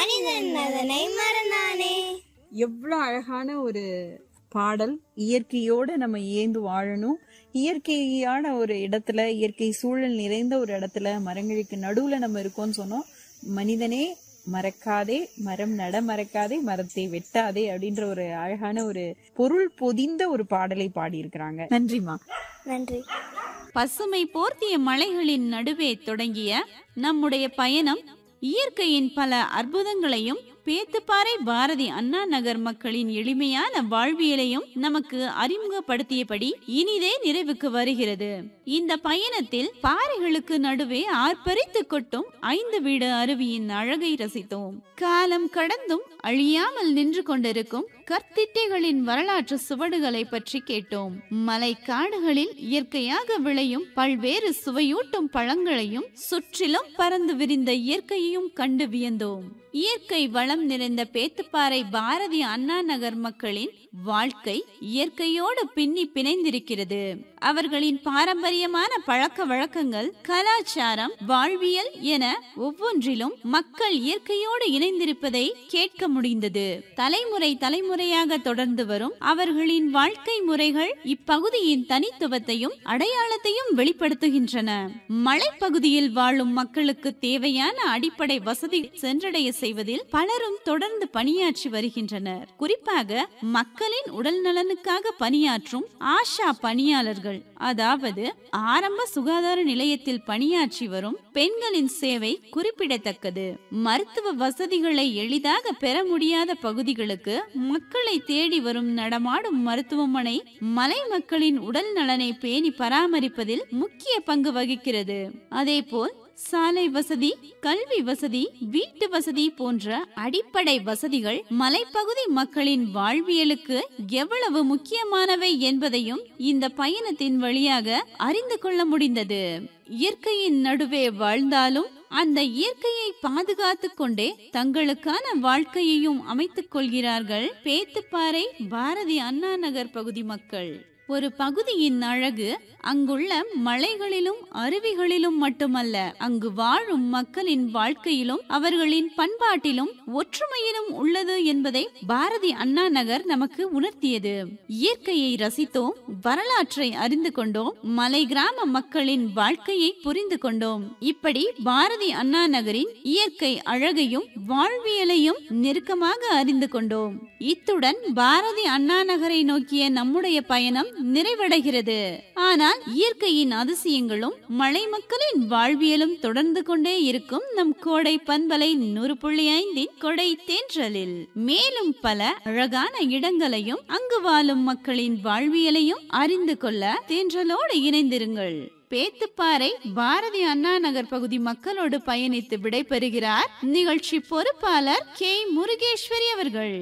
மனிதன் அதனை மறந்தானே எவ்வளவு அழகான ஒரு பாடல் இயற்கையோட நம்ம ஏந்து வாழணும் இயற்கையான ஒரு இடத்துல இயற்கை சூழல் நிறைந்த ஒரு இடத்துல மரங்களுக்கு நடுவுல நம்ம இருக்கோம்னு சொன்னோம் மனிதனே மறக்காதே மரம் நட மறக்காதே மரத்தை வெட்டாதே அப்படின்ற ஒரு அழகான ஒரு பொருள் பொதிந்த ஒரு பாடலை பாடியிருக்கிறாங்க நன்றிமா நன்றி பசுமை போர்த்திய மலைகளின் நடுவே தொடங்கிய நம்முடைய பயணம் இயற்கையின் பல அற்புதங்களையும் பேத்துப்பாறை பாரதி அண்ணா நகர் மக்களின் எளிமையான வாழ்வியலையும் நமக்கு அறிமுகப்படுத்தியபடி இனிதே நிறைவுக்கு வருகிறது இந்த பயணத்தில் பாறைகளுக்கு நடுவே ஆர்ப்பரித்து கொட்டும் ஐந்து வீடு அருவியின் அழகை ரசித்தோம் காலம் கடந்தும் அழியாமல் நின்று கொண்டிருக்கும் கற்திட்டைகளின் வரலாற்று சுவடுகளை பற்றி கேட்டோம் மலை காடுகளில் இயற்கையாக விளையும் பல்வேறு சுவையூட்டும் பழங்களையும் சுற்றிலும் பறந்து விரிந்த இயற்கையையும் கண்டு வியந்தோம் இயற்கை வளம் நிறைந்த பேத்துப்பாறை பாரதி அண்ணா நகர் மக்களின் வாழ்க்கை இயற்கையோடு பின்னி பிணைந்திருக்கிறது அவர்களின் பாரம்பரியமான பழக்க வழக்கங்கள் கலாச்சாரம் வாழ்வியல் என ஒவ்வொன்றிலும் மக்கள் இயற்கையோடு இணைந்திருப்பதை கேட்க முடிந்தது தலைமுறை தலைமுறையாக தொடர்ந்து வரும் அவர்களின் வாழ்க்கை முறைகள் இப்பகுதியின் தனித்துவத்தையும் அடையாளத்தையும் வெளிப்படுத்துகின்றன மலைப்பகுதியில் வாழும் மக்களுக்கு தேவையான அடிப்படை வசதி சென்றடைய செய்வதில் பலரும் தொடர்ந்து பணியாற்றி வருகின்றனர் குறிப்பாக மக்களின் உடல் நலனுக்காக பணியாற்றும் ஆஷா பணியாளர்கள் அதாவது ஆரம்ப சுகாதார நிலையத்தில் பணியாற்றி வரும் பெண்களின் சேவை குறிப்பிடத்தக்கது மருத்துவ வசதிகளை எளிதாக பெற முடியாத பகுதிகளுக்கு மக்களை தேடி வரும் நடமாடும் மருத்துவமனை மலை மக்களின் உடல் நலனை பேணி பராமரிப்பதில் முக்கிய பங்கு வகிக்கிறது அதேபோல் சாலை வசதி கல்வி வசதி வீட்டு வசதி போன்ற அடிப்படை வசதிகள் மலைப்பகுதி மக்களின் வாழ்வியலுக்கு எவ்வளவு முக்கியமானவை என்பதையும் இந்த பயணத்தின் வழியாக அறிந்து கொள்ள முடிந்தது இயற்கையின் நடுவே வாழ்ந்தாலும் அந்த இயற்கையை பாதுகாத்து கொண்டே தங்களுக்கான வாழ்க்கையையும் அமைத்துக் கொள்கிறார்கள் பேத்துப்பாறை பாரதி அண்ணா நகர் பகுதி மக்கள் ஒரு பகுதியின் அழகு அங்குள்ள மலைகளிலும் அருவிகளிலும் மட்டுமல்ல அங்கு வாழும் மக்களின் வாழ்க்கையிலும் அவர்களின் பண்பாட்டிலும் ஒற்றுமையிலும் உள்ளது என்பதை பாரதி அண்ணா நகர் நமக்கு உணர்த்தியது இயற்கையை ரசித்தோம் வரலாற்றை அறிந்து கொண்டோம் மலை கிராம மக்களின் வாழ்க்கையை புரிந்து கொண்டோம் இப்படி பாரதி அண்ணா நகரின் இயற்கை அழகையும் வாழ்வியலையும் நெருக்கமாக அறிந்து கொண்டோம் இத்துடன் பாரதி அண்ணா நகரை நோக்கிய நம்முடைய பயணம் நிறைவடைகிறது ஆனால் இயற்கையின் அதிசயங்களும் மலை மக்களின் வாழ்வியலும் தொடர்ந்து கொண்டே இருக்கும் நம் கோடை பண்பலை நூறு புள்ளி ஐந்தின் கொடை தேன்றலில் மேலும் பல அழகான இடங்களையும் அங்கு வாழும் மக்களின் வாழ்வியலையும் அறிந்து கொள்ள தேன்றலோடு இணைந்திருங்கள் பேத்துப்பாறை பாரதி அண்ணா நகர் பகுதி மக்களோடு பயணித்து விடைபெறுகிறார் நிகழ்ச்சி பொறுப்பாளர் கே முருகேஸ்வரி அவர்கள்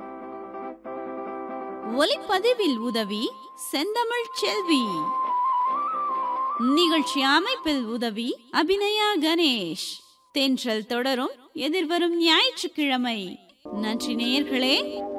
ஒலிப்பதிவில் உதவி செந்தமிழ் செல்வி நிகழ்ச்சி அமைப்பில் உதவி அபிநயா கணேஷ் தென்றல் தொடரும் எதிர்வரும் ஞாயிற்றுக்கிழமை நன்றி நேயர்களே